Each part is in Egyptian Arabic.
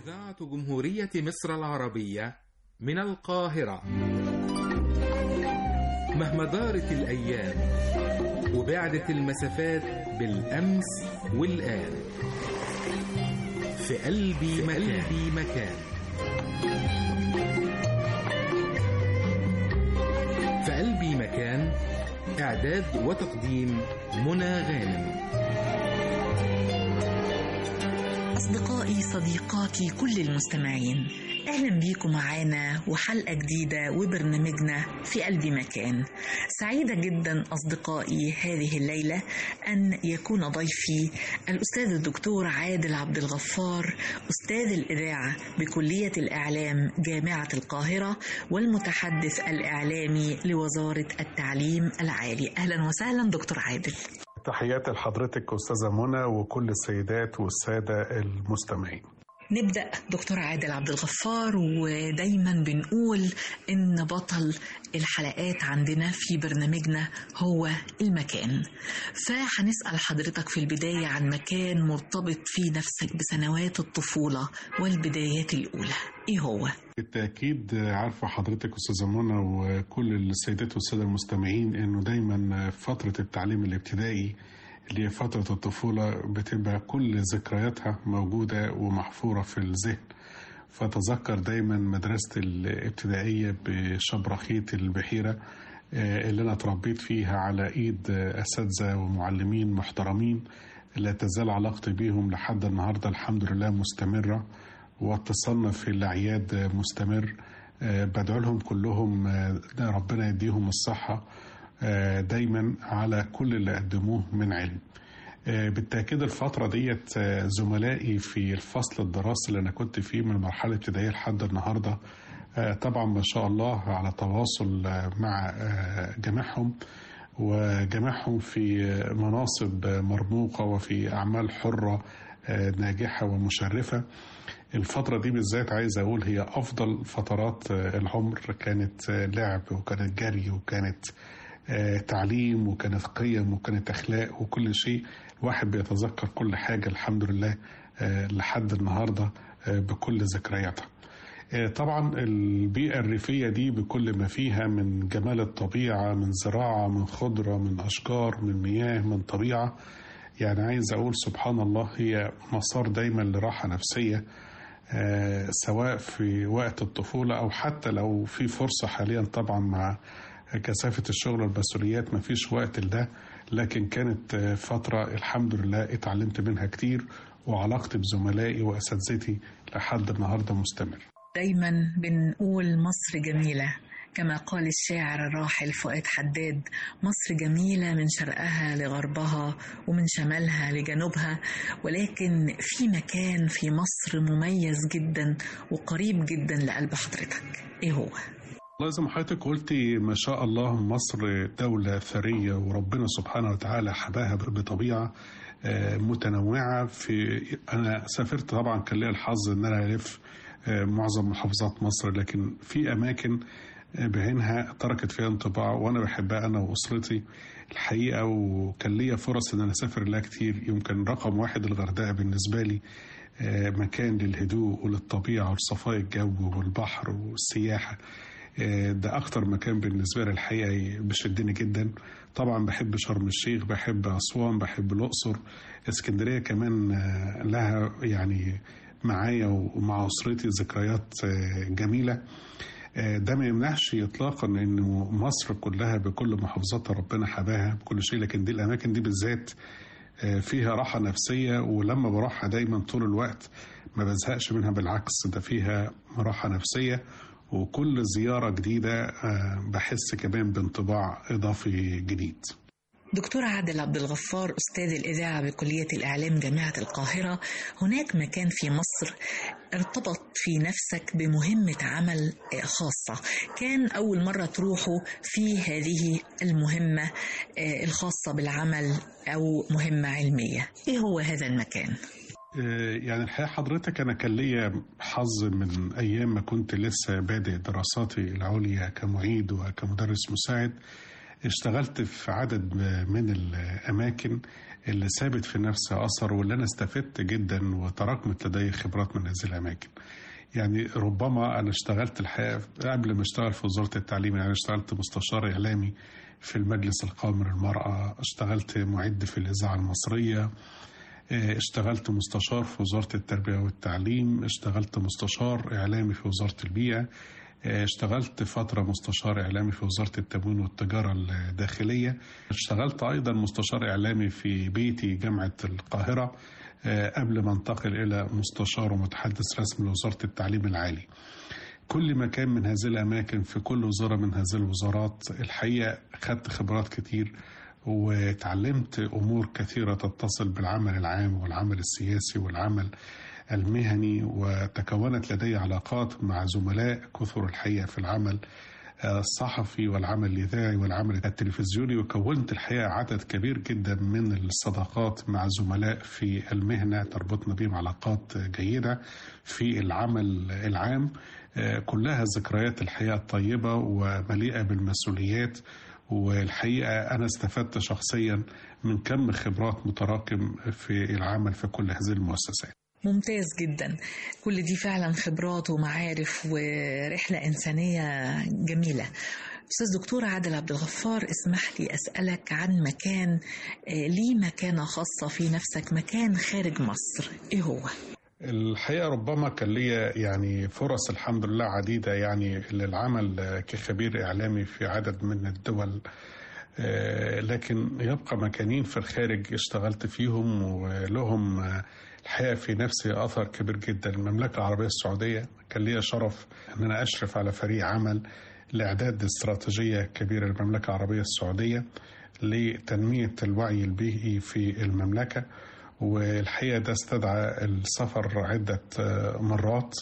إذاعة جمهورية مصر العربية من القاهرة مهما دارت الأيام وبعدت المسافات بالأمس والآن في قلبي مكان, قلبي مكان في قلبي مكان إعداد وتقديم منى غانم أصدقائي صديقاتي كل المستمعين أهلا بيكم معانا وحلقة جديدة وبرنامجنا في قلب مكان سعيدة جدا أصدقائي هذه الليلة أن يكون ضيفي الأستاذ الدكتور عادل عبد الغفار أستاذ الإذاعة بكلية الإعلام جامعة القاهرة والمتحدث الإعلامي لوزارة التعليم العالي أهلا وسهلا دكتور عادل تحياتي لحضرتك أستاذة منى وكل السيدات والسادة المستمعين نبدأ دكتور عادل عبد الغفار ودايما بنقول إن بطل الحلقات عندنا في برنامجنا هو المكان فهنسأل حضرتك في البداية عن مكان مرتبط في نفسك بسنوات الطفولة والبدايات الأولى إيه هو؟ بالتأكيد عارفة حضرتك أستاذة منى وكل السيدات والسادة المستمعين إنه دايما فترة التعليم الابتدائي اللي هي فترة الطفولة بتبقى كل ذكرياتها موجودة ومحفورة في الذهن فتذكر دايما مدرسة الابتدائية بشبرخيت البحيرة اللي أنا تربيت فيها على إيد أساتذة ومعلمين محترمين لا تزال علاقتي بيهم لحد النهاردة الحمد لله مستمرة واتصلنا في الأعياد مستمر بدعو لهم كلهم ربنا يديهم الصحة دايما على كل اللي قدموه من علم بالتأكيد الفترة ديت زملائي في الفصل الدراسي اللي أنا كنت فيه من المرحلة الابتدائية لحد النهاردة طبعا ما شاء الله على تواصل مع جميعهم وجميعهم في مناصب مرموقة وفي أعمال حرة ناجحة ومشرفة الفترة دي بالذات عايز أقول هي أفضل فترات العمر كانت لعب وكانت جري وكانت تعليم وكانت قيم وكانت أخلاق وكل شيء الواحد بيتذكر كل حاجة الحمد لله لحد النهاردة بكل ذكرياتها طبعا البيئة الريفية دي بكل ما فيها من جمال الطبيعة من زراعة من خضرة من أشجار من مياه من طبيعة يعني عايز أقول سبحان الله هي مسار دايما لراحة نفسية سواء في وقت الطفولة أو حتى لو في فرصة حاليا طبعا مع كثافة الشغل والمسؤوليات مفيش وقت لده لكن كانت فترة الحمد لله اتعلمت منها كتير وعلاقتي بزملائي وأساتذتي لحد النهاردة مستمر دايما بنقول مصر جميلة كما قال الشاعر الراحل فؤاد حداد مصر جميلة من شرقها لغربها ومن شمالها لجنوبها ولكن في مكان في مصر مميز جدا وقريب جدا لقلب حضرتك ايه هو؟ والله زي ما حضرتك قلتي ما شاء الله مصر دولة ثرية وربنا سبحانه وتعالى حباها بطبيعة متنوعة في أنا سافرت طبعا كان لي الحظ إن أنا ألف معظم محافظات مصر لكن في أماكن بعينها تركت فيها انطباع وأنا بحبها أنا وأسرتي الحقيقة وكان ليا فرص إن أنا أسافر لها كتير يمكن رقم واحد الغردقة بالنسبة لي مكان للهدوء وللطبيعة ولصفاء الجو والبحر والسياحة ده أكتر مكان بالنسبة لي الحقيقة بيشدني جدا طبعا بحب شرم الشيخ بحب أسوان بحب الأقصر اسكندرية كمان لها يعني معايا ومع أسرتي ذكريات جميلة ده ما يمنعش إطلاقا إنه مصر كلها بكل محافظاتها ربنا حباها بكل شيء لكن دي الأماكن دي بالذات فيها راحة نفسية ولما بروحها دايما طول الوقت ما بزهقش منها بالعكس ده فيها راحة نفسية وكل زيارة جديدة بحس كمان بانطباع إضافي جديد دكتور عادل عبد الغفار أستاذ الإذاعة بكلية الإعلام جامعة القاهرة هناك مكان في مصر ارتبط في نفسك بمهمة عمل خاصة كان أول مرة تروحوا في هذه المهمة الخاصة بالعمل أو مهمة علمية إيه هو هذا المكان؟ يعني الحقيقة حضرتك أنا كان ليا حظ من أيام ما كنت لسه بادئ دراساتي العليا كمعيد وكمدرس مساعد اشتغلت في عدد من الأماكن اللي سابت في نفسي أثر واللي أنا استفدت جدا وتراكمت لدي خبرات من هذه الأماكن يعني ربما أنا اشتغلت الحقيقة قبل ما اشتغل في وزارة التعليم يعني اشتغلت مستشار إعلامي في المجلس القومي للمرأة اشتغلت معد في الإذاعة المصرية اشتغلت مستشار في وزارة التربية والتعليم اشتغلت مستشار إعلامي في وزارة البيئة اشتغلت فترة مستشار إعلامي في وزارة التموين والتجارة الداخلية اشتغلت أيضا مستشار إعلامي في بيتي جامعة القاهرة قبل ما انتقل إلى مستشار ومتحدث رسمي لوزارة التعليم العالي كل مكان من هذه الأماكن في كل وزارة من هذه الوزارات الحقيقة خدت خبرات كتير وتعلمت أمور كثيرة تتصل بالعمل العام والعمل السياسي والعمل المهني وتكونت لدي علاقات مع زملاء كثر الحقيقة في العمل الصحفي والعمل الإذاعي والعمل التلفزيوني وكونت الحقيقة عدد كبير جدا من الصداقات مع زملاء في المهنة تربطنا بهم علاقات جيدة في العمل العام كلها ذكريات الحقيقة طيبة ومليئة بالمسؤوليات والحقيقة أنا استفدت شخصيا من كم خبرات متراكم في العمل في كل هذه المؤسسات ممتاز جدا كل دي فعلا خبرات ومعارف ورحلة إنسانية جميلة أستاذ دكتور عادل عبد الغفار اسمح لي أسألك عن مكان ليه مكانة خاصة في نفسك مكان خارج مصر إيه هو؟ الحقيقة ربما كان ليا يعني فرص الحمد لله عديدة يعني للعمل كخبير إعلامي في عدد من الدول لكن يبقى مكانين في الخارج اشتغلت فيهم ولهم الحقيقة في نفسي أثر كبير جدا المملكة العربية السعودية كان ليا شرف أن أنا أشرف على فريق عمل لإعداد استراتيجية كبيرة للمملكة العربية السعودية لتنمية الوعي البيئي في المملكة والحقيقة ده استدعى السفر عدة مرات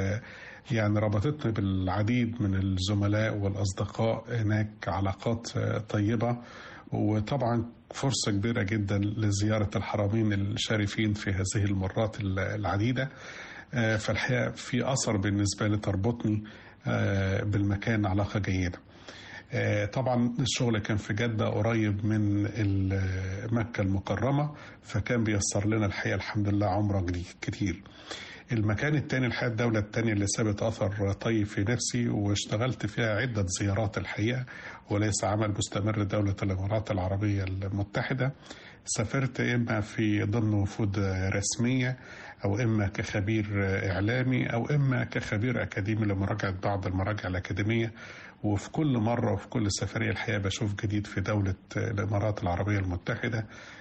ويعني ربطتني بالعديد من الزملاء والأصدقاء هناك علاقات طيبة وطبعا فرصة كبيرة جدا لزيارة الحرمين الشريفين في هذه المرات العديدة فالحقيقة في أثر بالنسبة لي تربطني بالمكان علاقة جيدة طبعا الشغل كان في جدة قريب من مكة المكرمة فكان بيسر لنا الحقيقة الحمد لله عمرة كتير المكان التاني الحقيقة الدولة التانية اللي سابت أثر طيب في نفسي واشتغلت فيها عدة زيارات الحقيقة وليس عمل مستمر دولة الإمارات العربية المتحدة سافرت إما في ضمن وفود رسمية أو إما كخبير إعلامي أو إما كخبير أكاديمي لمراجعة بعض المراجع الأكاديمية وفي كل مرة وفي كل سفرية الحقيقة بشوف جديد في دولة الإمارات العربية المتحدة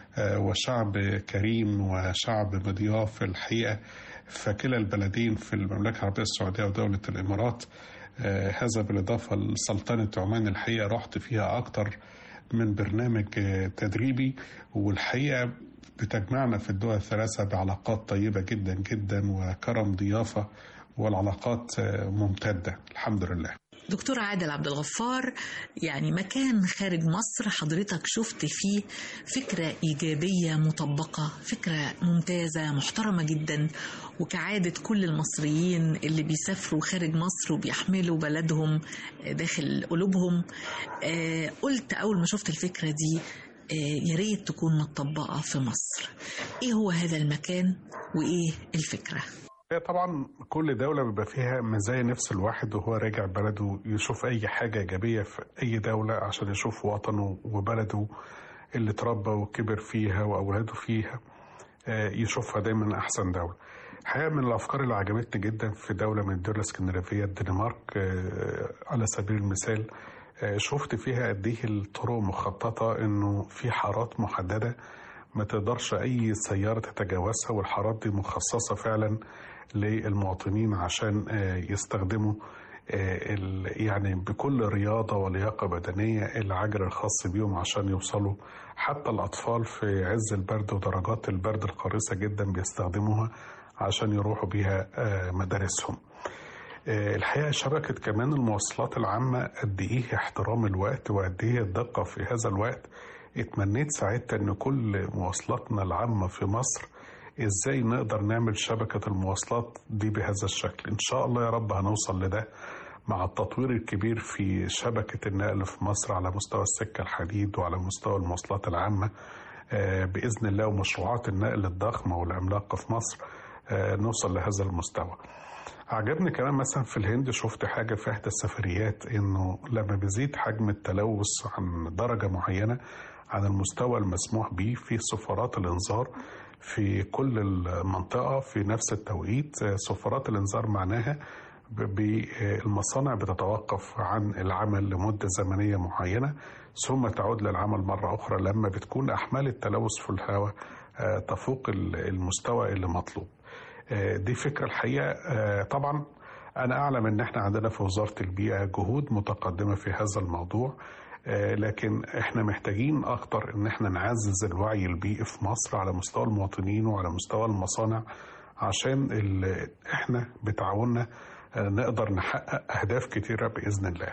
وشعب كريم وشعب مضياف الحقيقة فكلا البلدين في المملكة العربية السعودية ودولة الإمارات هذا بالإضافة لسلطنة عمان الحقيقة رحت فيها أكتر من برنامج تدريبي والحقيقة بتجمعنا في الدول الثلاثة بعلاقات طيبة جدا جدا وكرم ضيافة والعلاقات ممتدة الحمد لله دكتور عادل عبد الغفار يعني مكان خارج مصر حضرتك شفت فيه فكرة إيجابية مطبقة فكرة ممتازة محترمة جدا وكعادة كل المصريين اللي بيسافروا خارج مصر وبيحملوا بلدهم داخل قلوبهم آه قلت أول ما شفت الفكرة دي آه يا ريت تكون متطبقة في مصر إيه هو هذا المكان وإيه الفكرة؟ هي طبعا كل دولة بيبقى فيها مزايا نفس الواحد وهو راجع بلده يشوف أي حاجة إيجابية في أي دولة عشان يشوف وطنه وبلده اللي اتربى وكبر فيها وأولاده فيها يشوفها دايما أحسن دولة الحقيقة من الأفكار اللي عجبتني جدا في دولة من الدول الاسكندنافية الدنمارك على سبيل المثال شفت فيها قد إيه الطرق مخططة إنه في حارات محددة ما تقدرش أي سيارة تتجاوزها والحارات دي مخصصة فعلا للمواطنين عشان يستخدموا يعني بكل رياضة ولياقة بدنية العجل الخاص بيهم عشان يوصلوا حتى الأطفال في عز البرد ودرجات البرد القارصة جدا بيستخدموها عشان يروحوا بيها مدارسهم الحقيقة شبكة كمان المواصلات العامة قد إيه احترام الوقت وقد إيه الدقة في هذا الوقت اتمنيت ساعتها ان كل مواصلاتنا العامة في مصر ازاي نقدر نعمل شبكة المواصلات دي بهذا الشكل ان شاء الله يا رب هنوصل لده مع التطوير الكبير في شبكة النقل في مصر على مستوى السكة الحديد وعلى مستوى المواصلات العامة بإذن الله ومشروعات النقل الضخمة والعملاقة في مصر نوصل لهذا المستوى عجبني كمان مثلا في الهند شفت حاجة في إحدى السفريات إنه لما بيزيد حجم التلوث عن درجة معينة عن المستوى المسموح به في سفارات الإنذار في كل المنطقة في نفس التوقيت سفارات الإنذار معناها المصانع بتتوقف عن العمل لمدة زمنية معينة ثم تعود للعمل مرة أخرى لما بتكون أحمال التلوث في الهواء تفوق المستوى اللي مطلوب دي فكرة الحقيقة طبعا أنا أعلم أن احنا عندنا في وزارة البيئة جهود متقدمة في هذا الموضوع لكن احنا محتاجين أكتر أن احنا نعزز الوعي البيئي في مصر على مستوى المواطنين وعلى مستوى المصانع عشان احنا بتعاوننا نقدر نحقق أهداف كتيرة بإذن الله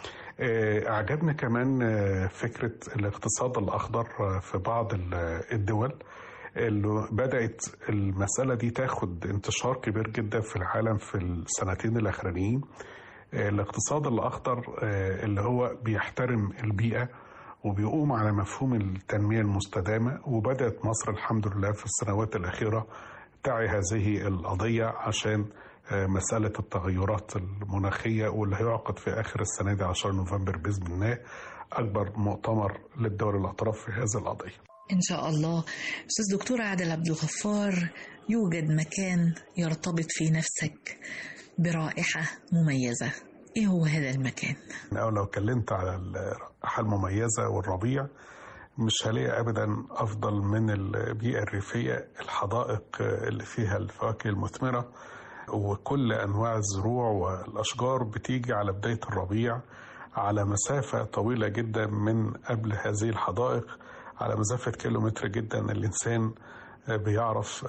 أعجبني كمان فكرة الاقتصاد الأخضر في بعض الدول اللي بدأت المسألة دي تاخد انتشار كبير جدا في العالم في السنتين الأخرانيين الاقتصاد الأخضر اللي هو بيحترم البيئة وبيقوم على مفهوم التنمية المستدامة وبدأت مصر الحمد لله في السنوات الأخيرة تعي هذه القضية عشان مسألة التغيرات المناخية واللي هيعقد في آخر السنة دي 10 نوفمبر بإذن الله أكبر مؤتمر للدول الأطراف في هذه القضية إن شاء الله أستاذ دكتور عادل عبد الغفار يوجد مكان يرتبط في نفسك برائحة مميزة إيه هو هذا المكان؟ أو لو اتكلمت على الرائحة المميزة والربيع مش هلاقي أبدا أفضل من البيئة الريفية الحدائق اللي فيها الفواكه المثمرة وكل أنواع الزروع والأشجار بتيجي على بداية الربيع على مسافة طويلة جدا من قبل هذه الحدائق على مسافة كيلومتر جدا الإنسان بيعرف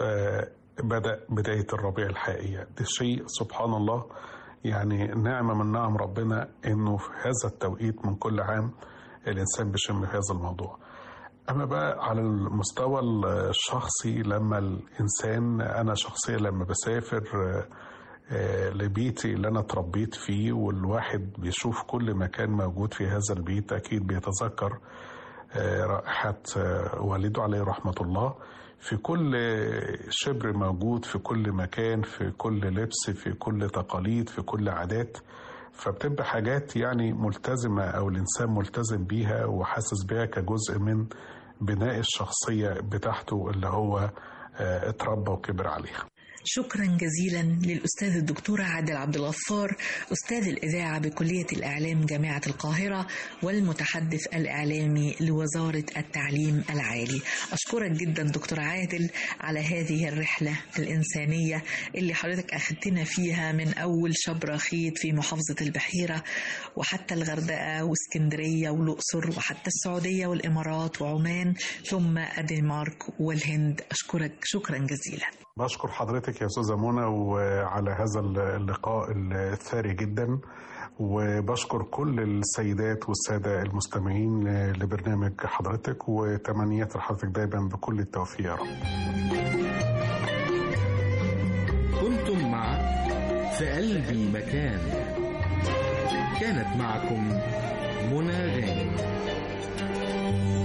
بدأ بداية الربيع الحقيقية ده شيء سبحان الله يعني نعمة من نعم ربنا إنه في هذا التوقيت من كل عام الإنسان بيشم هذا الموضوع أما بقى على المستوى الشخصي لما الإنسان أنا شخصيا لما بسافر لبيتي اللي أنا اتربيت فيه والواحد بيشوف كل مكان موجود في هذا البيت أكيد بيتذكر رائحة والده عليه رحمة الله في كل شبر موجود في كل مكان في كل لبس في كل تقاليد في كل عادات فبتبقى حاجات يعني ملتزمة أو الإنسان ملتزم بيها وحاسس بيها كجزء من بناء الشخصية بتاعته اللي هو اتربى وكبر عليها شكرا جزيلا للأستاذ الدكتور عادل عبد الغفار أستاذ الإذاعة بكلية الإعلام جامعة القاهرة والمتحدث الإعلامي لوزارة التعليم العالي أشكرك جدا دكتور عادل على هذه الرحلة الإنسانية اللي حضرتك أخذتنا فيها من أول شبرخيت في محافظة البحيرة وحتى الغردقة واسكندرية والأقصر وحتى السعودية والإمارات وعمان ثم الدنمارك والهند أشكرك شكرا جزيلا بشكر حضرتك يا استاذه منى وعلى هذا اللقاء الثري جدا وبشكر كل السيدات والساده المستمعين لبرنامج حضرتك وتمنيات لحضرتك دايما بكل التوفيق يا رب. كنتم مع في قلبي مكان كانت معكم منى غانم